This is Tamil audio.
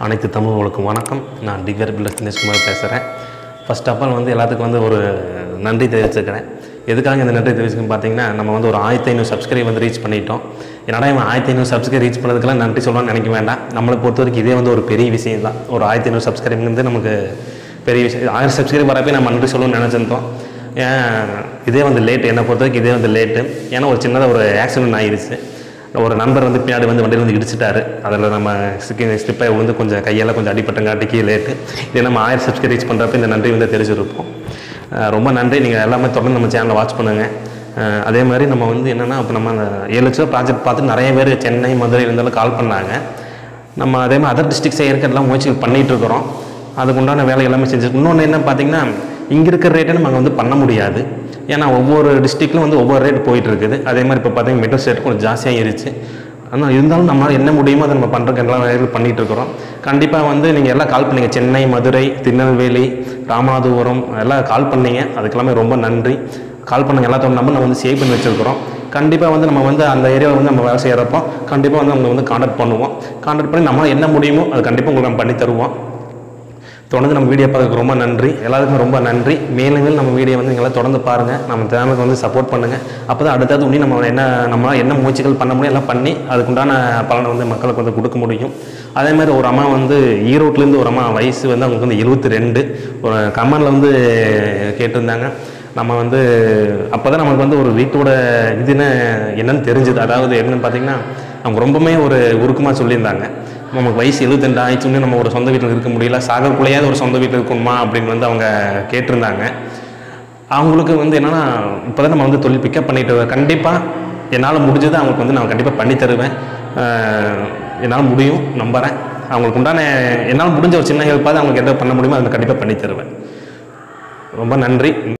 அனைத்து தமிழர்களுக்கும் வணக்கம் நான் டிகர் பில்லர் தினேஷ்குமார் பேசுகிறேன் ஃபர்ஸ்ட் ஆஃப் ஆல் வந்து எல்லாத்துக்கும் வந்து ஒரு நன்றி தெரிவிச்சுக்கிறேன் எதுக்காக இந்த நன்றி தெரிவிச்சுக்கன்னு பார்த்தீங்கன்னா நம்ம வந்து ஒரு ஆயிரத்தி ஐநூறு சப்ஸ்கிரைப் வந்து ரீச் பண்ணிட்டோம் என்னடா இவன் ஆயிரத்தி ஐநூறு சப்ஸ்கிரைப் ரீச் பண்ணதுக்கெல்லாம் நன்றி சொல்லணும்னு நினைக்க வேண்டாம் நம்மளை பொறுத்த வரைக்கும் இதே வந்து ஒரு பெரிய விஷயம் தான் ஒரு ஆயிரத்தி ஐநூறு சப்ஸ்கிரைப்ங்கிறது நமக்கு பெரிய விஷயம் ஆயிரம் சப்ஸ்கிரைப் வரப்போ நம்ம நன்றி சொல்லணும்னு நினச்சிருந்தோம் ஏன் இதே வந்து லேட் என்னை பொறுத்த வரைக்கும் இதே வந்து லேட்டு ஏன்னா ஒரு சின்னதாக ஒரு ஆக்சிடென்ட் ஆயிடுச்சு ஒரு நண்பர் வந்து பின்னாடி வந்து வண்டியில் வந்து இடிச்சிட்டாரு அதில் நம்ம ஸ்லிப்பை ஸ்லிப்பாக விழுந்து கொஞ்சம் கையெல்லாம் கொஞ்சம் அடிப்பட்டங்காட்டிக்கு லேட்டு இதே நம்ம ஆயிரம் சப்ஸ்கிரைப் ரீச் பண்ணுறப்ப இந்த நன்றி வந்து தெரிஞ்சிருப்போம் அஹ் ரொம்ப நன்றி நீங்கள் எல்லாமே தொடர்ந்து நம்ம சேனலை வாட்ச் பண்ணுங்கள் அஹ் அதே மாதிரி நம்ம வந்து என்னென்னா இப்போ நம்ம அந்த ஏழு லட்ச ரூபா ப்ராஜெக்ட் பார்த்து நிறைய பேர் சென்னை மதுரை இருந்தாலும் கால் பண்ணாங்க நம்ம அதே மாதிரி அதர் டிஸ்ட்ரிக்ட் செய்யறதுக்கு எல்லாம் முயற்சி பண்ணிகிட்டு இருக்கிறோம் அதுக்கு உண்டான வேலை எல்லாமே செஞ்சு இன்னொன்று என்ன பார்த்தீங்கன்னா இங்கே இருக்கிற ரேட்டை நம்ம அங்கே வந்து பண்ண முடியாது ஏன்னா ஒவ்வொரு டிஸ்ட்ரிக்ட்லையும் வந்து ஒவ்வொரு ரேட் போயிட்டு இருக்குது அதே மாதிரி இப்போ பார்த்தீங்கன்னா மெட்ரோ ஸ்டேட் கொஞ்சம் ஜாஸ்தியாகிருச்சு ஆனால் இருந்தாலும் நம்மளால் என்ன முடியுமோ அதை நம்ம பண்ணுறதுக்கு எல்லா வேலைகளும் பண்ணிகிட்டு இருக்கிறோம் கண்டிப்பாக வந்து நீங்கள் எல்லாம் கால் பண்ணீங்க சென்னை மதுரை திருநெல்வேலி ராமநாதபுரம் எல்லாம் கால் பண்ணீங்க அதுக்கெல்லாமே ரொம்ப நன்றி கால் பண்ணுங்க எல்லாத்தோட நம்பர் நம்ம வந்து சேவ் பண்ணி வச்சுருக்கிறோம் கண்டிப்பாக வந்து நம்ம வந்து அந்த ஏரியாவில் வந்து நம்ம வேலை செய்கிறப்போ கண்டிப்பாக வந்து அவங்க வந்து காண்டாக்ட் பண்ணுவோம் காண்டாக்ட் பண்ணி நம்மளால் என்ன முடியுமோ அது கண்டிப்பாக உங்களுக்கு நம்ம பண்ணி தருவோம் தொடர்ந்து நம்ம வீடியோ பார்க்க ரொம்ப நன்றி எல்லாருக்குமே ரொம்ப நன்றி மேலும் மேலும் நம்ம வீடியோ வந்து நீங்களாம் தொடர்ந்து பாருங்கள் நம்ம சேனலுக்கு வந்து சப்போர்ட் பண்ணுங்கள் அப்போ தான் அடுத்தது இன்னும் நம்ம என்ன நம்ம என்ன முயற்சிகள் பண்ண முடியும் எல்லாம் பண்ணி அதுக்குண்டான பலனை வந்து மக்களுக்கு வந்து கொடுக்க முடியும் அதே மாதிரி ஒரு அம்மா வந்து ஈரோட்லேருந்து ஒரு அம்மா வயசு வந்து அவங்களுக்கு வந்து எழுபத்தி ரெண்டு ஒரு கமெண்டில் வந்து கேட்டிருந்தாங்க நம்ம வந்து அப்போ தான் நமக்கு வந்து ஒரு வீட்டோட இதுன்னு என்னன்னு தெரிஞ்சுது அதாவது என்னன்னு பார்த்தீங்கன்னா அவங்க ரொம்பவுமே ஒரு உருக்கமாக சொல்லியிருந்தாங்க நமக்கு வயசு எழுபத்தெண்டு ஆயிடுச்சுன்னு நம்ம ஒரு சொந்த வீட்டில் இருக்க முடியல சாகக்குள்ளேயாவது ஒரு சொந்த வீட்டில் இருக்கணுமா அப்படின்னு வந்து அவங்க கேட்டிருந்தாங்க அவங்களுக்கு வந்து என்னென்னா இப்போ தான் நம்ம வந்து தொழில் பிக்கப் பண்ணிட்டு கண்டிப்பாக என்னால் முடிஞ்சதை அவங்களுக்கு வந்து நான் கண்டிப்பாக பண்ணி தருவேன் அஹ் என்னால் முடியும் நம்புகிறேன் அவங்களுக்கு உண்டான என்னால் முடிஞ்ச ஒரு சின்ன ஹெல்ப்பாவது அவங்களுக்கு எதாவது பண்ண முடியுமோ அதை கண்டிப்பாக பண்ணி தருவேன் ரொம்ப நன்றி